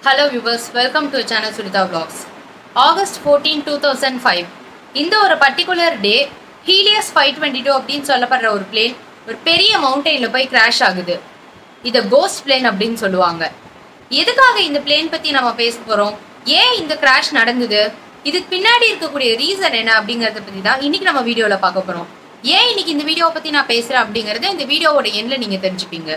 hello viewers welcome to channel Sunitha vlogs August fourteen two thousand five இந்த ஒரு particular day Helios five twenty two அப்படின்னு சொல்லப்படுற ஒரு plane ஒரு பெரிய மவுண்டெயினில் போய் கிராஷ் ஆகுது இதை கோஸ்ட் பிளேன் அப்படின்னு சொல்லுவாங்க எதுக்காக இந்த பிளேன் பற்றி நம்ம பேச போகிறோம் ஏன் இந்த கிராஷ் நடந்தது இதுக்கு பின்னாடி இருக்கக்கூடிய ரீசன் என்ன அப்படிங்கிறத பற்றி தான் இன்னைக்கு நம்ம வீடியோவில் பார்க்க போகிறோம் ஏன் இன்னைக்கு இந்த வீடியோவை பற்றி நான் பேசுகிறேன் அப்படிங்கிறத இந்த வீடியோவோட எண்ணில் நீங்கள் தெரிஞ்சுப்பீங்க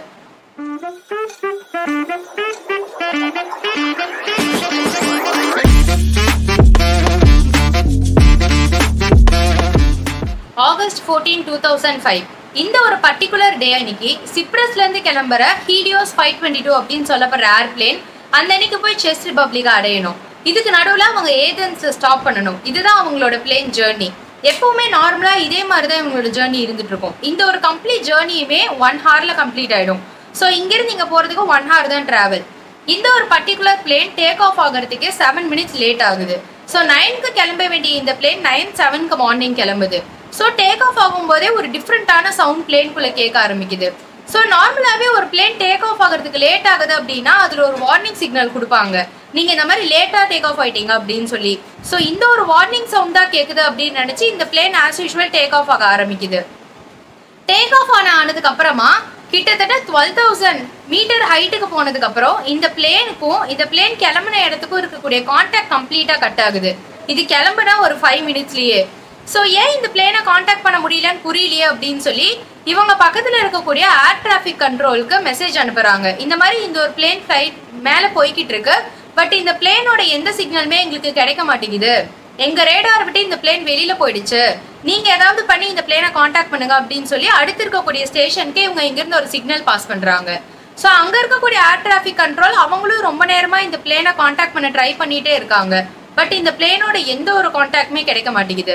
August fourteen two thousand five இந்த ஒரு பர்டிகுலர் டே அன்னைக்கு சிப்ரஸ்லேருந்து கிளம்புற ஹீலியோஸ் ஃபைவ் டுவெண்ட்டி டூ அப்படின்னு சொல்லப்படுற ஏர்பிளேன் அந்த அன்னைக்கு போய் செஸ் ரிபப்ளிக்கை அடையணும் இதுக்கு நடுவில் அவங்க ஏதென்ஸை ஸ்டாப் பண்ணணும் இதுதான் அவங்களோட பிளேன் ஜேர்னி எப்பவுமே நார்மலாக இதே மாதிரி தான் இவங்களோட ஜேர்னி இருந்துட்டு இருக்கும் இந்த ஒரு கம்ப்ளீட் ஜேர்னியுமே ஒன் ஹாரில் கம்ப்ளீட் ஆகிடும் ஸோ இங்கேருந்து இங்கே போகிறதுக்கு ஒன் ஹார் தான் ட்ராவல் இந்த ஒரு பர்டிகுலர் பிளேன் டேக் ஆஃப் ஆகிறதுக்கு செவன் மினிட்ஸ் லேட் ஆகுது ஸோ நைனுக்கு கிளம்ப வேண்டிய இந்த பிளேன் நைன் செவனுக்கு மார்னிங் கிளம்புது ஸோ டேக் ஆஃப் ஆகும்போதே ஒரு டிஃப்ரெண்ட்டான சவுண்ட் பிளேன்குள்ளே கேட்க ஆரம்பிக்குது ஸோ நார்மலாகவே ஒரு பிளேன் டேக் ஆஃப் ஆகிறதுக்கு லேட் ஆகுது அப்படின்னா அதில் ஒரு வார்னிங் சிக்னல் கொடுப்பாங்க நீங்கள் இந்த மாதிரி லேட்டாக டேக் ஆஃப் ஆயிட்டீங்க அப்படின்னு சொல்லி ஸோ இந்த ஒரு வார்னிங் சவுண்ட் தான் கேட்குது அப்படின்னு நினச்சி இந்த plane as usual take off ஆக ஆரம்பிக்குது டேக் ஆஃப் ஆன ஆனதுக்கு அப்புறமா கிட்டத்தட்ட டுவெல் தௌசண்ட் மீட்டர் ஹைட்டுக்கு போனதுக்கு அப்புறம் இந்த பிளேனுக்கும் இந்த பிளேன் கிளம்புன இடத்துக்கும் இருக்கக்கூடிய கான்டாக்ட் கம்ப்ளீட்டா கட் ஆகுது இது கிளம்புனா ஒரு ஃபைவ் மினிட்ஸ்லயே ஸோ ஏன் இந்த பிளேனை காண்டாக்ட் பண்ண முடியலன்னு புரியலையே அப்படின்னு சொல்லி இவங்க பக்கத்தில் இருக்கக்கூடிய ஏர் டிராஃபிக் கண்ட்ரோலுக்கு மெசேஜ் அனுப்புறாங்க இந்த மாதிரி இந்த ஒரு பிளேன் ஃப்ளைட் மேலே போய்கிட்டு இருக்கு பட் இந்த பிளேனோட எந்த சிக்னலுமே எங்களுக்கு கிடைக்க மாட்டேங்குது எங்க ரேடார் விட்டு இந்த பிளேன் வெளியில போயிடுச்சு நீங்க ஏதாவது பண்ணி இந்த பிளேனை காண்டாக்ட் பண்ணுங்க அப்படின்னு சொல்லி அடுத்து இருக்கக்கூடிய ஸ்டேஷனுக்கு இவங்க இங்கிருந்து ஒரு சிக்னல் பாஸ் பண்றாங்க ஸோ அங்க இருக்கக்கூடிய ஏர் டிராஃபிக் கண்ட்ரோல் அவங்களும் ரொம்ப நேரமா இந்த பிளேனை காண்டாக்ட் பண்ண ட்ரை பண்ணிட்டே இருக்காங்க பட் இந்த பிளேனோட எந்த ஒரு காண்டாக்டுமே கிடைக்க மாட்டேங்குது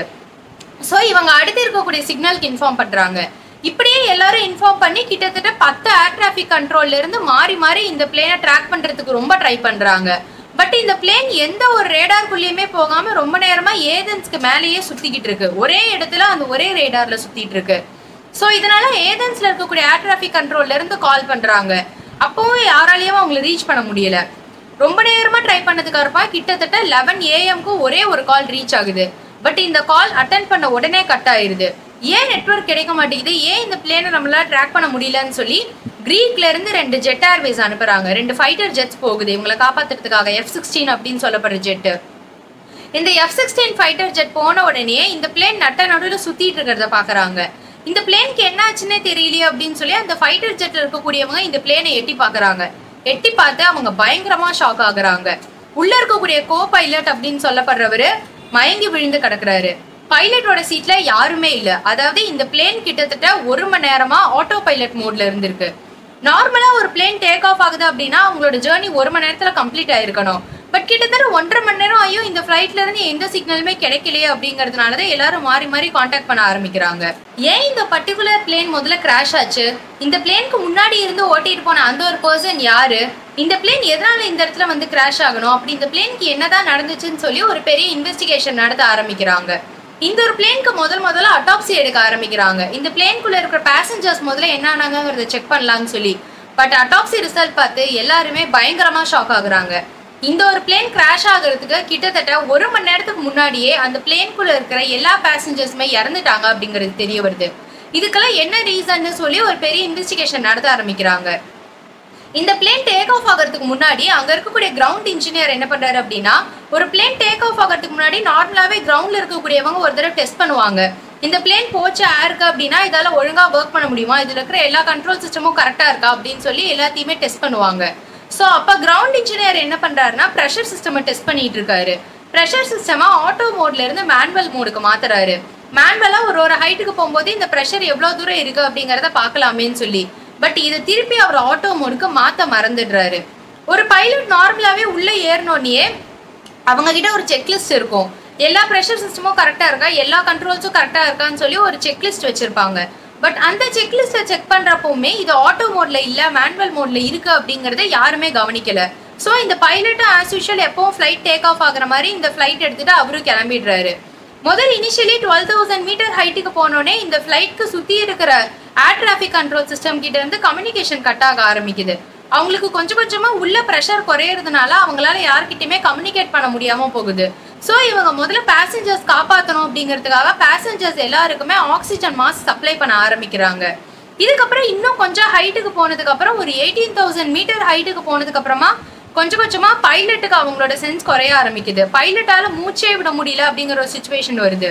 ஸோ இவங்க அடுத்து இருக்கக்கூடிய சிக்னலுக்கு இன்ஃபார்ம் பண்றாங்க இப்படியே எல்லாரும் இன்ஃபார்ம் பண்ணி கிட்டத்தட்ட பத்து ஏர் டிராஃபிக் கண்ட்ரோல்ல இருந்து மாறி மாறி இந்த பிளேனை ட்ராக் பண்றதுக்கு ரொம்ப ட்ரை பண்றாங்க பட் இந்த பிளேன் எந்த ஒரு ரேடார்க்குள்ளேயுமே போகாம ரொம்ப நேரமா ஏதென்ஸ்க்கு மேலேயே சுத்திக்கிட்டு இருக்கு ஒரே இடத்துல அந்த ஒரே ரேடார்ல சுத்திட்டு இருக்கு ஸோ இதனால ஏதென்ஸ்ல இருக்கக்கூடிய ஏர் டிராஃபிக் கண்ட்ரோல்ல இருந்து கால் பண்றாங்க அப்பவும் யாராலையும் அவங்கள ரீச் பண்ண முடியல ரொம்ப நேரமா ட்ரை பண்ணதுக்கு அப்புறமா கிட்டத்தட்ட லெவன் ஏஎம்க்கு ஒரே ஒரு கால் ரீச் ஆகுது பட் இந்த கால் அட்டன் பண்ண உடனே கட் ஆயிருது ஏன் நெட்ஒர்க் கிடைக்க மாட்டேங்குது ஏன் இந்த பிளேனை நம்மளால ட்ராக் பண்ண முடியலன்னு சொல்லி கிரீக்ல இருந்து ரெண்டு ஜெட் ஏர்வேஸ் அனுப்புறாங்க ரெண்டு ஃபைட்டர் ஜெட்ஸ் போகுது இவங்களை காப்பாத்துறதுக்காக எஃப் சிக்ஸ்டீன் அப்படின்னு சொல்லப்படுற ஜெட்டு இந்த எஃப் சிக்ஸ்டீன் ஃபைட்டர் ஜெட் போன உடனே இந்த பிளேன் நட்ட நடுவில் சுத்திட்டு இருக்கிறத பாக்குறாங்க இந்த பிளேனுக்கு என்ன ஆச்சுன்னே தெரியலையே அப்படின்னு சொல்லி அந்த ஃபைட்டர் ஜெட்ல இருக்கக்கூடியவங்க இந்த பிளேனை எட்டி பாக்குறாங்க எட்டி பார்த்து அவங்க பயங்கரமா ஷாக் ஆகுறாங்க உள்ள இருக்கக்கூடிய கோ பைலட் அப்படின்னு சொல்லப்படுறவரு மயங்கி விழுந்து கிடக்குறாரு பைலட்டோட சீட்ல யாருமே இல்ல அதாவது இந்த பிளேன் கிட்டத்தட்ட ஒரு மணி நேரமா ஆட்டோ பைலட் மோட்ல இருந்திருக்கு நார்மலா ஒரு பிளேன் டேக் ஆஃப் ஆகுது அப்படின்னா அவங்களோட ஜேர்னி ஒரு மணி நேரத்துல கம்ப்ளீட் ஆயிருக்கணும் பட் கிட்டத்தட்ட ஒன்றரை மணி நேரம் ஐயோ இந்த ஃபிளைட்ல இருந்து எந்த சிக்னலுமே கிடைக்கலையே அப்படிங்கறதுனால தான் எல்லாரும் மாறி மாறி காண்டாக்ட் பண்ண ஆரம்பிக்கிறாங்க ஏன் இந்த பர்டிகுலர் பிளேன் முதல்ல கிராஷ் ஆச்சு இந்த பிளேனுக்கு முன்னாடி இருந்து ஓட்டிட்டு போன அந்த ஒரு பர்சன் யாரு இந்த பிளேன் எதனால இந்த இடத்துல வந்து கிராஷ் ஆகணும் அப்படி இந்த பிளேனுக்கு என்னதான் நடந்துச்சுன்னு சொல்லி ஒரு பெரிய இன்வெஸ்டிகேஷன் நடத்த ஆரம்பிக்கிறாங்க இந்த ஒரு பிளேனுக்கு முதல் முதல்ல அட்டாப்சி எடுக்க ஆரம்பிக்கிறாங்க இந்த பிளேனுக்குள்ள இருக்கிற பேசஞ்சர்ஸ் முதல்ல என்ன ஆனாங்கிறத செக் பண்ணலாம்னு சொல்லி பட் அட்டாப்சி ரிசல்ட் பார்த்து எல்லாருமே பயங்கரமா ஷாக் ஆகுறாங்க இந்த ஒரு பிளேன் கிராஷ் ஆகுறதுக்கு கிட்டத்தட்ட ஒரு மணி நேரத்துக்கு முன்னாடியே அந்த பிளேனுக்குள்ள இருக்கிற எல்லா பேசஞ்சர்ஸுமே இறந்துட்டாங்க அப்படிங்கிறது தெரிய வருது இதுக்கெல்லாம் என்ன ரீசன்னு சொல்லி ஒரு பெரிய இன்வெஸ்டிகேஷன் நடத்த ஆரம்பிக்கிறாங்க இந்த பிளேன் டேக் ஆஃப் ஆகிறதுக்கு முன்னாடி அங்க இருக்கக்கூடிய கிரவுண்ட் இன்ஜினியர் என்ன பண்றாரு அப்படின்னா ஒரு பிளேன் டேக் ஆஃப் ஆகிறதுக்கு முன்னாடி நார்மலாவே கிரவுண்ட்ல இருக்கக்கூடியவங்க ஒரு தடவை டெஸ்ட் பண்ணுவாங்க இந்த பிளேன் போச்சு ஏருக்கு அப்படின்னா இதால ஒழுங்கா ஒர்க் பண்ண முடியுமா இதுல இருக்கிற எல்லா கண்ட்ரோல் சிஸ்டமும் கரெக்டா இருக்கா அப்படின்னு சொல்லி எல்லாத்தையுமே டெஸ்ட் பண்ணுவாங்க ஸோ அப்போ கிரவுண்ட் இன்ஜினியர் என்ன பண்றாருன்னா ப்ரெஷர் சிஸ்டமை டெஸ்ட் பண்ணிட்டு இருக்காரு ப்ரெஷர் சிஸ்டமா ஆட்டோ மோட்ல இருந்து மேனுவல் மோடுக்கு மாத்துறாரு மேனுவலா ஒரு ஒரு ஹைட்டுக்கு போகும்போது இந்த ப்ரெஷர் எவ்வளவு தூரம் இருக்கு அப்படிங்கறத பார்க்கலாமேன்னு சொல்லி பட் இதை திருப்பி அவர் ஆட்டோ மோடுக்கு மாத்த மறந்துடுறாரு ஒரு பைலட் நார்மலாவே உள்ள ஏறினோடனே அவங்க கிட்ட ஒரு செக்லிஸ்ட் இருக்கும் எல்லா ப்ரெஷர் சிஸ்டமும் கரெக்டா இருக்கா எல்லா கண்ட்ரோல்ஸும் கரெக்டா இருக்கான்னு சொல்லி ஒரு செக்லிஸ்ட் வச்சிருப்பாங்க பட் அந்த செக்லிஸ்ட்டை செக் பண்றப்பவுமே இது ஆட்டோ மோட்ல இல்ல மேனுவல் மோட்ல இருக்கு அப்படிங்கறத யாருமே கவனிக்கல ஸோ இந்த பைலட்டும் ஆஸ் யூஷுவல் எப்பவும் ஃப்ளைட் டேக் ஆஃப் ஆகுற மாதிரி இந்த ஃப்ளைட் எடுத்துட்டு அவரும் கிளம்பிடுறாரு முதல் இனிஷியலி டுவெல் தௌசண்ட் மீட்டர் ஹைட்டுக்கு போனோடனே இந்த ஃப்ளைட்க்கு சுற்றி இருக்கிற ஏர் டிராஃபிக் கண்ட்ரோல் சிஸ்டம் கிட்ட இருந்து கம்யூனிகேஷன் கட் ஆக ஆரம்பிக்குது அவங்களுக்கு கொஞ்சம் கொஞ்சமா உள்ள ப்ரெஷர் குறையறதுனால அவங்களால யார்கிட்டயுமே கம்யூனிகேட் பண்ண முடியாம போகுது ஸோ இவங்க முதல்ல பேசஞ்சர்ஸ் காப்பாற்றணும் அப்படிங்கிறதுக்காக பேசஞ்சர்ஸ் எல்லாருக்குமே ஆக்சிஜன் மாஸ்க் சப்ளை பண்ண ஆரம்பிக்கிறாங்க இதுக்கப்புறம் இன்னும் கொஞ்சம் ஹைட்டுக்கு போனதுக்கு அப்புறம் ஒரு எயிட்டீன் தௌசண்ட் மீட்டர் ஹைட்டுக்கு போனதுக்கு அப்புறமா கொஞ்சம் கொஞ்சமா பைலட்டுக்கு அவங்களோட சென்ஸ் குறைய ஆரம்பிக்குது பைலட்டால மூச்சே விட முடியல அப்படிங்கிற ஒரு சுச்சுவேஷன் வருது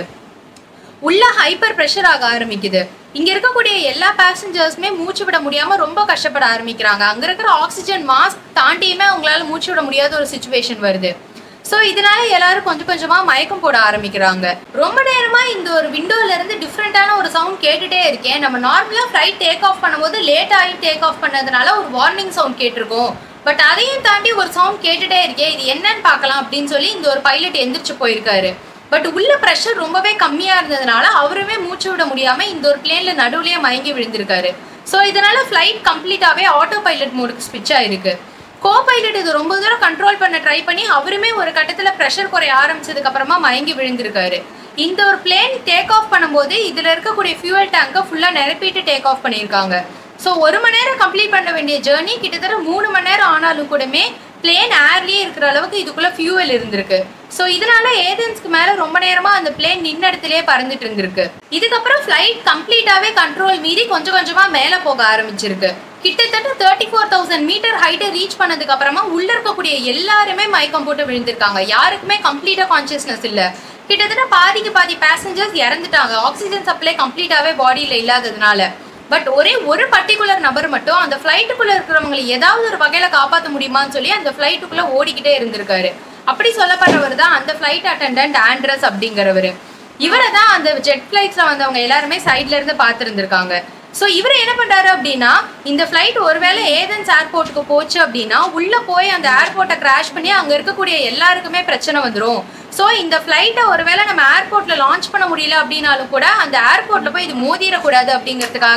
உள்ள ஹைப்பர் ப்ரெஷர் ஆக ஆரம்பிக்குது இங்க இருக்கக்கூடிய எல்லா பேசஞ்சர்ஸுமே மூச்சு விட முடியாம ரொம்ப கஷ்டப்பட ஆரம்பிக்கிறாங்க அங்க இருக்கிற ஆக்சிஜன் மாஸ்க் தாண்டியுமே அவங்களால மூச்சு விட முடியாத ஒரு சுச்சுவேஷன் வருது ஸோ இதனால எல்லாரும் கொஞ்சம் கொஞ்சமா மயக்கம் போட ஆரம்பிக்கிறாங்க ரொம்ப நேரமா இந்த ஒரு விண்டோல இருந்து டிஃப்ரெண்டான ஒரு சவுண்ட் கேட்டுட்டே இருக்கேன் நம்ம நார்மலா ஃப்ளைட் டேக் ஆஃப் பண்ணும்போது லேட் ஆகி டேக் ஆஃப் பண்ணதுனால ஒரு வார்னிங் சவுண்ட் கேட்டிருக்கோம் பட் அதையும் தாண்டி ஒரு சவுண்ட் கேட்டுட்டே இருக்கேன் இது என்னன்னு பார்க்கலாம் அப்படின்னு சொல்லி இந்த ஒரு பைலட் எந்திரிச்சு போயிருக்காரு பட் உள்ள ப்ரெஷர் ரொம்பவே கம்மியா இருந்ததுனால அவருமே மூச்சு விட முடியாம இந்த ஒரு பிளேன்ல நடுவுலயே மயங்கி விழுந்திருக்காரு ஸோ இதனால ஃப்ளைட் கம்ப்ளீட்டாவே ஆட்டோ பைலட் மோடுக்கு ஸ்விட்ச் ஆயிருக்கு கோ பைலட் இது ரொம்ப தூரம் கண்ட்ரோல் பண்ண ட்ரை பண்ணி அவருமே ஒரு கட்டத்துல ப்ரெஷர் குறைய ஆரம்பிச்சதுக்கு அப்புறமா மயங்கி விழுந்திருக்காரு இந்த ஒரு பிளேன் டேக் ஆஃப் பண்ணும்போது இதுல இருக்கக்கூடிய ஃபியூவல் டேங்கை ஃபுல்லா நிரப்பிட்டு டேக் ஆஃப் பண்ணியிருக்காங்க ஸோ ஒரு மணி நேரம் கம்ப்ளீட் பண்ண வேண்டிய ஜேர்னி கிட்டத்தட்ட மூணு மணி நேரம் ஆனாலும் கூடமே பிளேன் ஏர்லயே இருக்கிற அளவுக்கு இதுக்குள்ள ஃபியூவல் இருந்திருக்கு ஸோ இதனால ஏதென்ஸ்க்கு மேல ரொம்ப நேரமா அந்த பிளேன் நின்ன இடத்துலயே பறந்துட்டு இருந்திருக்கு இதுக்கப்புறம் ஃபிளைட் கம்ப்ளீட்டாவே கண்ட்ரோல் மீறி கொஞ்சம் கொஞ்சமா மேல போக ஆரம்பிச்சிருக்கு கிட்டத்தட்ட தேர்ட்டி ஃபோர் தௌசண்ட் மீட்டர் ஹைட்டை ரீச் பண்ணதுக்கு அப்புறமா உள்ள இருக்கக்கூடிய எல்லாருமே மயக்கம் போட்டு விழுந்திருக்காங்க யாருக்குமே கம்ப்ளீட்டா கான்சியஸ்னஸ் இல்ல கிட்டத்தட்ட பாதிக்கு பாதி பேசஞ்சர்ஸ் இறந்துட்டாங்க ஆக்சிஜன் சப்ளை கம்ப்ளீட்டாவே பாடியில இல்லாததுனால பட் ஒரே ஒரு பர்டிகுலர் நபர் மட்டும் அந்த ஃப்ளைட்டுக்குள்ள இருக்கிறவங்களை ஏதாவது ஒரு வகையில காப்பாற்ற முடியுமான்னு சொல்லி அந்த ஃப்ளைட்டுக்குள்ள ஓடிக்கிட்டே இருந்திருக்காரு அப்படி சொல்லப்படுறவர் தான் அந்த ஃப்ளைட் அட்டெண்டன்ட் ஆண்ட்ரஸ் அப்படிங்கிறவர் இவரை தான் அந்த ஜெட் ஃபிளைட்ஸ்ல வந்தவங்க எல்லாருமே சைட்ல இருந்து பார்த்துருந்துருக்காங்க ஸோ இவர் என்ன பண்றாரு அப்படின்னா இந்த ஃப்ளைட் ஒருவேளை ஏதென்ஸ் ஏர்போர்ட்டுக்கு போச்சு அப்படின்னா உள்ள போய் அந்த ஏர்போர்ட்டை கிராஷ் பண்ணி அங்க இருக்கக்கூடிய எல்லாருக்குமே பிரச்சனை வந்துடும் ஸோ இந்த ஃப்ளைட்டை ஒருவேளை நம்ம ஏர்போர்ட்ல லான்ச் பண்ண முடியல அப்படின்னாலும் கூட அந்த ஏர்போர்ட்ல போய் இது மோதிடக்கூடாது அப்படிங்கிறதுக்காக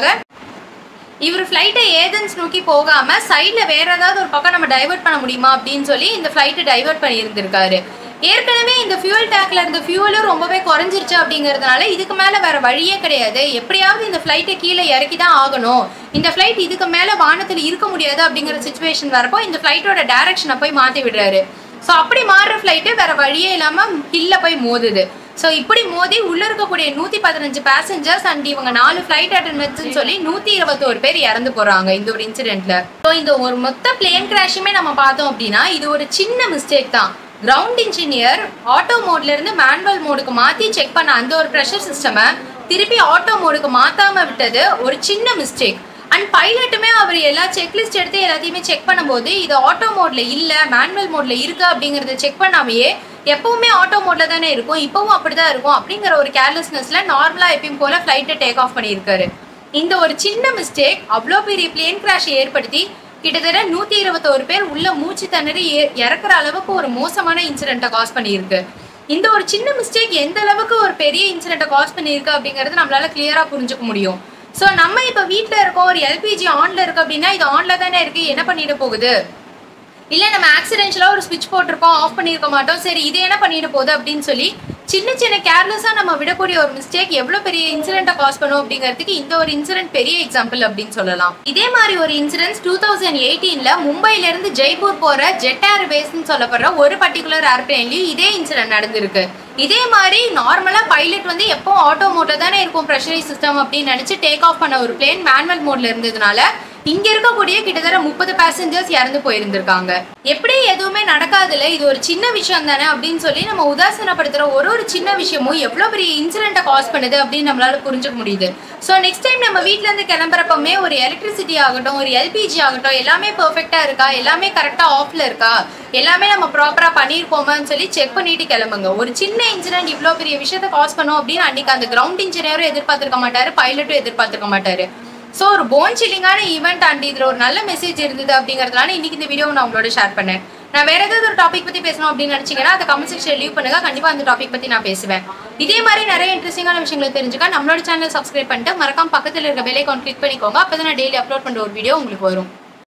இவர் ஃப்ளைட்டை ஏதென்ஸ் நோக்கி போகாம சைட்ல வேற ஏதாவது ஒரு பக்கம் நம்ம டைவர்ட் பண்ண முடியுமா அப்படின்னு சொல்லி இந்த ஃப்ளைட்டை டைவர்ட் பண்ணி இருந்திருக்காரு ஏற்கனவே இந்த ஃபியூல் டேங்க்ல இருந்த ஃபியூலும் ரொம்பவே குறைஞ்சிருச்சு அப்படிங்கிறதுனால இதுக்கு மேல வேற வழியே கிடையாது எப்படியாவது இந்த ஃப்ளைட்டை கீழே இறக்கி தான் ஆகணும் இந்த ஃப்ளைட் இதுக்கு மேல வானத்துல இருக்க முடியாது அப்படிங்கிற சுச்சுவேஷன் வரப்போ இந்த ஃப்ளைட்டோட டைரக்ஷனை போய் மாத்தி விடுறாரு ஸோ அப்படி மாறுற ஃப்ளைட்டு வேற வழியே இல்லாம ஹில்ல போய் மோதுது ஸோ இப்படி மோதி உள்ள இருக்கக்கூடிய நூத்தி பதினஞ்சு பேசஞ்சர்ஸ் அண்ட் இவங்க நாலு ஃபிளைட் அட்டண்டன்ஸ்னு சொல்லி நூத்தி இருபத்தோரு பேர் இறந்து போறாங்க இந்த ஒரு இன்சிடென்ட்ல ஸோ இந்த ஒரு மொத்த பிளேன் கிராஷுமே நம்ம பார்த்தோம் அப்படின்னா இது ஒரு சின்ன மிஸ்டேக் தான் கிரவுண்ட் இன்ஜினியர் ஆட்டோ மோட்ல இருந்து மேனுவல் மோடுக்கு மாத்தி செக் பண்ண அந்த ஒரு ப்ரெஷர் சிஸ்டமை திருப்பி ஆட்டோ மோடுக்கு மாத்தாம விட்டது ஒரு சின்ன மிஸ்டேக் அண்ட் பைலட்டுமே அவர் எல்லா செக்லிஸ்ட் எடுத்து எல்லாத்தையுமே செக் பண்ணும்போது இது ஆட்டோ மோட்ல இல்ல மேனுவல் மோட்ல இருக்கு அப்படிங்கறத செக் பண்ணாமையே எப்பவுமே ஆட்டோ மோட்ல தானே இருக்கும் இப்பவும் அப்படிதான் இருக்கும் அப்படிங்கிற ஒரு கேர்லெஸ்னஸ்ல நார்மலா எப்பயும் போல ஃபிளைட்டை டேக் ஆஃப் பண்ணியிருக்காரு இந்த ஒரு சின்ன மிஸ்டேக் அவ்வளோ பெரிய பிளேன் கிராஷ் ஏற்படுத்தி கிட்டத்தட்ட நூத்தி இருபத்தோரு பேர் உள்ள மூச்சு திணறி ஏ- இறக்குற அளவுக்கு ஒரு மோசமான இன்சிடென்ட்டை காஸ் பண்ணியிருக்கு இந்த ஒரு சின்ன மிஸ்டேக் எந்த அளவுக்கு ஒரு பெரிய இன்சிடென்ட்டை காஸ் பண்ணியிருக்கு அப்படிங்கறது நம்மளால கிளியரா புரிஞ்சுக்க முடியும் ஸோ நம்ம இப்போ வீட்டில் இருக்கோம் ஒரு எல்பிஜி ஆன்ல இருக்கு அப்படின்னா இது ஆன்ல தானே இருக்கு என்ன பண்ணிட போகுது இல்ல நம்ம ஆக்சிடென்ஷியலா ஒரு ஸ்விட்ச் போட்டிருப்போம் ஆஃப் பண்ணியிருக்க மாட்டோம் சரி இது என்ன பண்ணிட போகுது அப்படின்னு சொல்லி சின்ன சின்ன கேர்லெஸ்ஸா நம்ம விடக்கூடிய ஒரு மிஸ்டேக் எவ்வளவு பெரிய இன்சிடென்ட்டை காஸ் பண்ணும் அப்படிங்கிறதுக்கு இந்த ஒரு இன்சிடென்ட் பெரிய எக்ஸாம்பிள் அப்படின்னு சொல்லலாம் இதே மாதிரி ஒரு இன்சிடென்ட் டூ தௌசண்ட் எயிட்டீன்ல மும்பைல இருந்து ஜெய்ப்பூர் போற ஜெட் ஏர்வேஸ்னு சொல்லப்படுற ஒரு பர்டிகுலர் ஏர்பிளைன்லயும் இதே இன்சிடென்ட் நடந்திருக்கு இதே மாதிரி நார்மலா பைலட் வந்து எப்போ ஆட்டோ மோட்ல தானே இருக்கும் ப்ரெஷரை சிஸ்டம் அப்படின்னு நினைச்சு டேக் ஆஃப் பண்ண ஒரு பிளேன் மேனுவல் மோட்ல இருந்ததுனால இங்க இருக்கக்கூடிய கிட்டத்தட்ட முப்பது பேசஞ்சர்ஸ் இறந்து போயிருந்திருக்காங்க எப்படி எதுவுமே நடக்காதுல இது ஒரு சின்ன விஷயம் தானே அப்படின்னு சொல்லி நம்ம உதாசீனப்படுத்துற ஒரு ஒரு சின்ன விஷயமும் எவ்வளவு பெரிய இன்சிடென்ட்டை காஸ் பண்ணுது அப்படின்னு நம்மளால புரிஞ்சுக்க முடியுது ஸோ நெக்ஸ்ட் டைம் நம்ம வீட்ல இருந்து கிளம்புறப்பமே ஒரு எலக்ட்ரிசிட்டி ஆகட்டும் ஒரு எல்பிஜி ஆகட்டும் எல்லாமே பெர்ஃபெக்டா இருக்கா எல்லாமே கரெக்டா ஆஃப்ல இருக்கா எல்லாமே நம்ம ப்ராப்பரா பண்ணியிருப்போமான்னு சொல்லி செக் பண்ணிட்டு கிளம்புங்க ஒரு சின்ன இன்சிடென்ட் இவ்வளோ பெரிய விஷயத்த காஸ் பண்ணும் அப்படின்னு அன்னைக்கு அந்த கிரவுண்ட் இன்ஜினியரும் எதிர்பார்த்திருக்க மாட்டாரு பைலட்டும் எதிர்பார்த்திருக்க மாட்டாரு ஸோ ஒரு போன் சில்லிங்கான ஈவெண்ட் அண்ட் இதில் ஒரு நல்ல மெசேஜ் இருந்தது அப்படிங்கிறதுனால இன்னைக்கு இந்த வீடியோ நான் உங்களோட ஷேர் பண்ணேன் நான் வேற ஏதாவது ஒரு டாபிக் பத்தி பேசணும் அப்படின்னு நினைச்சீங்கன்னா அதை கமெண்ட் செக்ஷன் லீவ் பண்ணுங்க கண்டிப்பா அந்த டாபிக் பத்தி நான் பேசுவேன் இதே மாதிரி நிறைய இன்ட்ரெஸ்டிங்கான விஷயங்களை தெரிஞ்சுக்க நம்மளோட சேனல் சப்ஸ்கிரைப் பண்ணிட்டு மறக்காம பக்கத்துல இருக்க பெல் ஐக்கான் கிளிக் பண்ணிக்கோங்க அப்பதான் நான் டெய்லி அப்லோட் பண்ற ஒரு வீடியோ உங்களுக்கு வரும்